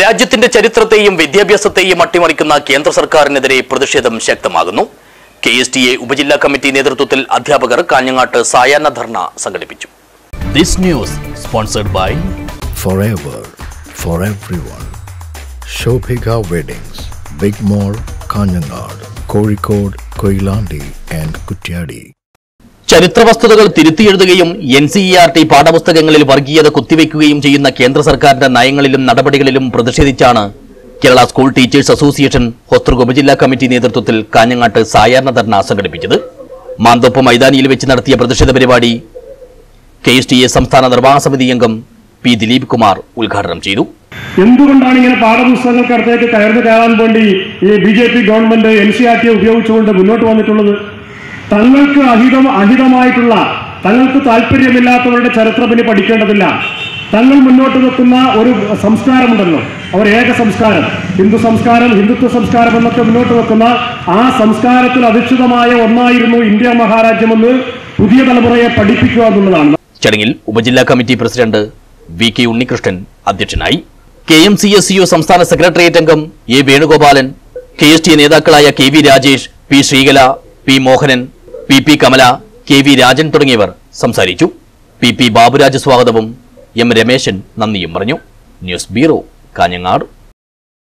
രാജ്യത്തിന്റെ ചരിത്രത്തെയും വിദ്യാഭ്യാസത്തെയും അട്ടിമറിക്കുന്ന കേന്ദ്ര സർക്കാരിനെതിരെ പ്രതിഷേധം ശക്തമാകുന്നു കെ എസ് ടി എ ഉപജില്ലാ കമ്മിറ്റി നേതൃത്വത്തിൽ അധ്യാപകർ കാഞ്ഞങ്ങാട്ട് സായാഹ്ന ധർണ സംഘടിപ്പിച്ചു this news sponsored by forever for everyone. Shobhika Weddings, Big Mall, Kanyanad, Kozhikode, Koilandi and Kutyadi. ചരിത്ര വസ്തുതകൾ തിരുത്തിയെഴുതുകയും N C E R T പാഠപുസ്തകങ്ങളിൽ വർഗീയത കുത്തിവെക്കുകയും ചെയ്യുന്ന കേന്ദ്ര സർക്കാരിന്റെ നയങ്ങളിലും നടപടികളിലും പ്രതിഷേധിച്ചാണ് Kerala school teachers association Hosdurg ഉപജില്ലാ കമ്മിറ്റി നേതൃത്വത്തിൽ കാഞ്ഞങ്ങാട്ട് സായാഹ്ന ധർണ സംഘടിപ്പിച്ചത് മാന്തോപ്പ് മൈതാനിയിൽ വെച്ച് നടത്തിയ പ്രതിഷേധ പരിപാടി കെ എസ് ടി എ സംസ്ഥാന നിർവ്വാഹക സമിതി അംഗം പി ദിലീപ് കുമാർ ഉദ്ഘാടനം ചെയ്തു എന്തുകൊണ്ടാണ് ഇങ്ങനെ പാഠപുസ്തകങ്ങൾക്കടുത്തേക്ക് കയർന്നു കയറാൻ വേണ്ടി ഈ B J P government N C R T ഉപയോഗിച്ചുകൊണ്ട് മുന്നോട്ട് വന്നിട്ടുള്ളത് തങ്ങൾക്ക് അഹിതം അഹിതമായിട്ടുള്ള തങ്ങൾക്ക് താല്പര്യമില്ലാത്തവരുടെ ചരിത്രം ഇനി പഠിക്കേണ്ടതില്ല തങ്ങൾ മുന്നോട്ട് വെക്കുന്ന ഒരു സംസ്കാരമുണ്ടല്ലോ അവർ ഏക സംസ്കാരം ഹിന്ദു സംസ്കാരം ഹിന്ദുത്വ സംസ്കാരം എന്നൊക്കെ മുന്നോട്ട് വെക്കുന്ന ആ സംസ്കാരത്തിൽ അധിഷ്ഠിതമായ ഒന്നായിരുന്നു ഇന്ത്യ മഹാരാജ്യമെന്ന് പുതിയ തലമുറയെ പഠിപ്പിക്കുക എന്നുള്ളതാണ് ചടങ്ങിൽ ഉപജില്ലാ കമ്മിറ്റി പ്രസിഡന്റ് വി കെ ഉണ്ണികൃഷ്ണൻ അധ്യക്ഷനായി K M C S U സംസ്ഥാന സെക്രട്ടേറിയറ്റ് അംഗം A Venugopalan K S T നേതാക്കളായ K V Rajesh P Sreekala P Mohanan P P Kamala K V Rajan തുടങ്ങിയവർ സംസാരിച്ചു പി പി ബാബുരാജ് സ്വാഗതവും എം രമേശൻ നന്ദിയും പറഞ്ഞു ന്യൂസ് ബ്യൂറോ കാഞ്ഞങ്ങാട്